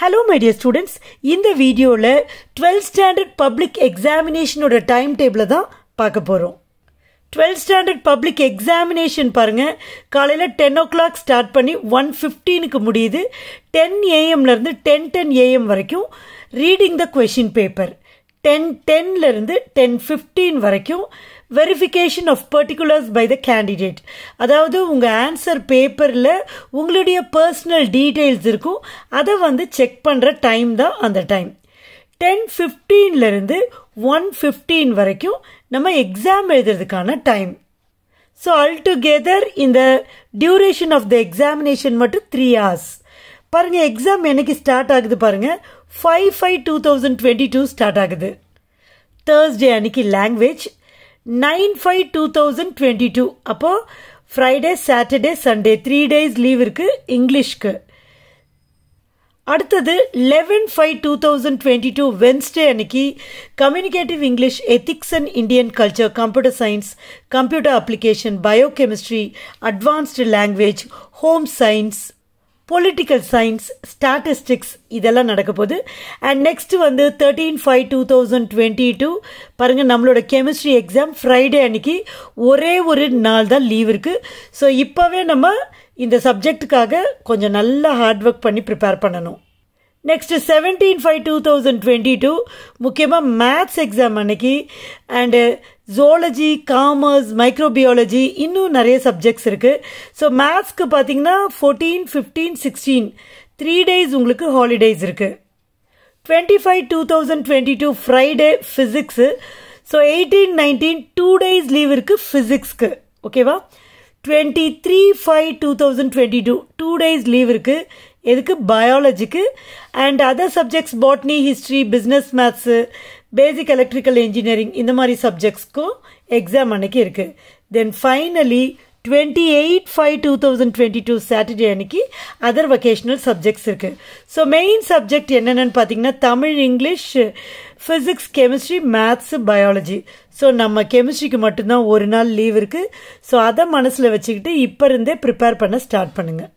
hello my dear students இந்த வீடியோவில் twelfth standard public எக்ஸாமினேஷனோட டைம் டேபிளை தான் பார்க்க போகிறோம் டுவெல்த் ஸ்டாண்டர்ட் பப்ளிக் எக்ஸாமினேஷன் பாருங்கள் காலையில் டென் ஓ கிளாக் ஸ்டார்ட் பண்ணி ஒன் ஃபிஃப்டீனுக்கு முடியுது டென் ஏஎம்லேருந்து டென் டென் ஏஎம் வரைக்கும் reading the question paper ten டென்லேருந்து டென் ஃபிஃப்டீன் வரைக்கும் verification of particulars by the candidate அதாவது உங்கள் ஆன்சர் பேப்பரில் உங்களுடைய பர்சனல் டீட்டெயில்ஸ் இருக்கும் அதை வந்து செக் பண்ணுற டைம் தான் அந்த டைம் டென் ஃபிஃப்டீன்லேருந்து ஒன் ஃபிஃப்டீன் வரைக்கும் நம்ம எக்ஸாம் எழுதுறதுக்கான டைம் ஸோ ஆல் டுகெதர் இந்த டியூரேஷன் ஆஃப் த எக்ஸாமினேஷன் மட்டும் த்ரீ ஹவர்ஸ் பாருங்க எக்ஸாம் என்னைக்கு ஸ்டார்ட் ஆகுது பாருங்க five five two thousand twenty two start ஆகுது தேர்ஸ்டே அன்னைக்கு language nine five two thousand twenty two அப்போது Friday Saturday Sunday three days leave இருக்குது இங்கிலீஷ்க்கு அடுத்தது eleven five two thousand twenty two Wednesday அன்னைக்கு communicative English ethics and Indian culture computer science computer application biochemistry advanced language home science political science statistics இதெல்லாம் நடக்க போகுது and next வந்து thirteen five two thousand twenty two பாருங்கள் நம்மளோட chemistry exam Friday அன்னைக்கு ஒரே ஒரு நாள் தான் லீவ் இருக்குது ஸோ இப்போவே நம்ம இந்த சப்ஜெக்ட்டுக்காக கொஞ்சம் நல்லா ஹார்ட் ஒர்க் பண்ணி ப்ரிப்பேர் பண்ணணும் next seventeen five two thousand twenty two முக்கியமாக மேத்ஸ் எக்ஸாம் அன்னைக்கு அண்டு ஜோலஜி காமர்ஸ் மைக்ரோபியாலஜி இன்னும் நிறைய சப்ஜெக்ட்ஸ் இருக்குது ஸோ மேத்ஸ்க்கு பார்த்தீங்கன்னா fourteen fifteen sixteen three days உங்களுக்கு ஹாலிடேஸ் இருக்குது twenty five two thousand twenty two Friday physics so eighteen nineteen two days leave இருக்குது ஃபிசிக்ஸ்க்கு ஓகேவா twenty three five two thousand twenty two two days leave இருக்குது எதுக்கு பயாலஜிக்கு and other subjects botany history business maths basic electrical engineering இந்த மாதிரி சப்ஜெக்ட்ஸ்க்கும் exam அன்னைக்கு இருக்குது then finally twenty eight five two thousand twenty two Saturday அன்னைக்கு other vocational subjects இருக்குது ஸோ மெயின் சப்ஜெக்ட் என்னென்னு பார்த்தீங்கன்னா Tamil English physics chemistry maths biology so நம்ம கெமிஸ்ட்ரிக்கு மட்டும்தான் ஒரு நாள் லீவ் இருக்குது ஸோ அதை மனசில் வச்சுக்கிட்டு இப்போ இருந்தே ப்ரிப்பேர் பண்ண ஸ்டார்ட் பண்ணுங்கள்